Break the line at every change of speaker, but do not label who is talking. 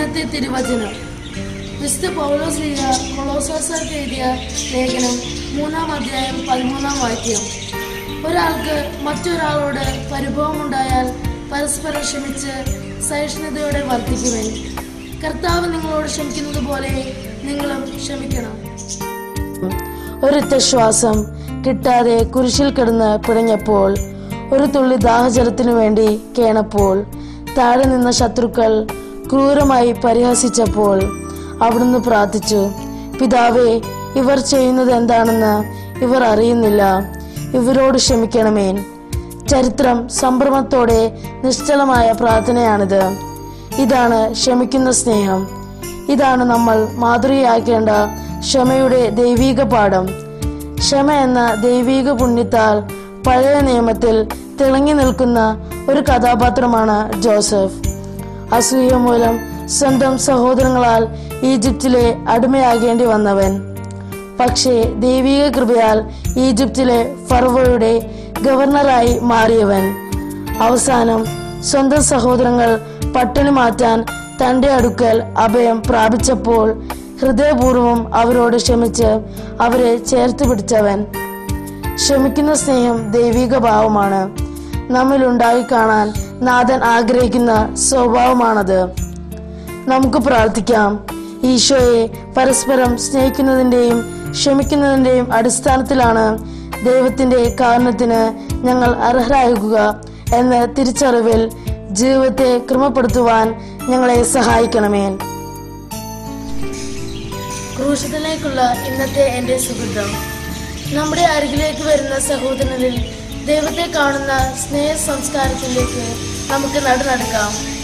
ഇന്നത്തെ തിരുവചനം വിശുദ്ധ പൗലോസ് ലീഗ കൊളോസോസർക്ക് എഴുതിയ ലേഖനം മൂന്നാം അധ്യായം പതിമൂന്നാം വാക്യം ഒരാൾക്ക് മറ്റൊരാളോട് പരിഭവമുണ്ടായാൽ പരസ്പരം ക്ഷമിച്ച് സഹിഷ്ണുതയോടെ വർദ്ധിക്കുവൻ കർത്താവ് നിങ്ങളോട് ക്ഷമിക്കുന്നത് പോലെ നിങ്ങളും ക്ഷമിക്കണം ഒരൊറ്റ ശ്വാസം കിട്ടാതെ കുരിശിൽ കിടന്ന് പിടഞ്ഞപ്പോൾ ഒരു തുള്ളി ദാഹജലത്തിനു വേണ്ടി കേണപ്പോൾ താഴെ നിന്ന ശത്രുക്കൾ ക്രൂരമായി പരിഹസിച്ചപ്പോൾ അവിടുന്ന് പ്രാർത്ഥിച്ചു പിതാവേ ഇവർ ചെയ്യുന്നത് എന്താണെന്ന് ഇവർ അറിയുന്നില്ല ഇവരോട് ക്ഷമിക്കണമേൻ ചരിത്രം സംഭ്രമത്തോടെ നിശ്ചലമായ പ്രാർത്ഥനയാണിത് ഇതാണ് ക്ഷമിക്കുന്ന സ്നേഹം ഇതാണ് നമ്മൾ മാതൃകയാക്കേണ്ട ക്ഷമയുടെ ദൈവീക പാഠം ക്ഷമ എന്ന ദൈവീക പുണ്യത്താൽ പഴയ നിയമത്തിൽ തിളങ്ങി നിൽക്കുന്ന ഒരു കഥാപാത്രമാണ് ജോസഫ് അസൂയ മൂലം സ്വന്തം സഹോദരങ്ങളാൽ ഈജിപ്തിലെ അടിമയാകേണ്ടി വന്നവൻ പക്ഷേ ദൈവിക കൃപയാൽ ഈജിപ്തിലെ ഫറവോയുടെ ഗവർണറായി മാറിയവൻ അവസാനം സ്വന്തം സഹോദരങ്ങൾ പട്ടിണി മാറ്റാൻ തന്റെ അടുക്കൽ അഭയം പ്രാപിച്ചപ്പോൾ ഹൃദയപൂർവ്വം അവരോട് ക്ഷമിച്ച് അവരെ ചേർത്ത് പിടിച്ചവൻ ക്ഷമിക്കുന്ന സ്നേഹം ദൈവിക ഭാവമാണ് നമ്മിൽ ഉണ്ടായി കാണാൻ നാഥൻ ആഗ്രഹിക്കുന്ന സ്വഭാവമാണത് നമുക്ക് പ്രാർത്ഥിക്കാം ഈശോയെ പരസ്പരം സ്നേഹിക്കുന്നതിൻ്റെയും ക്ഷമിക്കുന്നതിൻ്റെയും അടിസ്ഥാനത്തിലാണ് ദൈവത്തിൻ്റെ കാരണത്തിന് ഞങ്ങൾ അർഹരാകുക എന്ന തിരിച്ചറിവിൽ ജീവിതത്തെ ക്രമപ്പെടുത്തുവാൻ ഞങ്ങളെ സഹായിക്കണമേ ക്രൂശത്തിലേക്കുള്ള ഇന്നത്തെ എൻ്റെ സുഹൃതം നമ്മുടെ അരികിലേക്ക് വരുന്ന സഹോദരനിൽ ദൈവത്തെ കാണുന്ന സ്നേഹ സംസ്കാരത്തിലേക്ക് നമുക്ക് നടനടക്കാം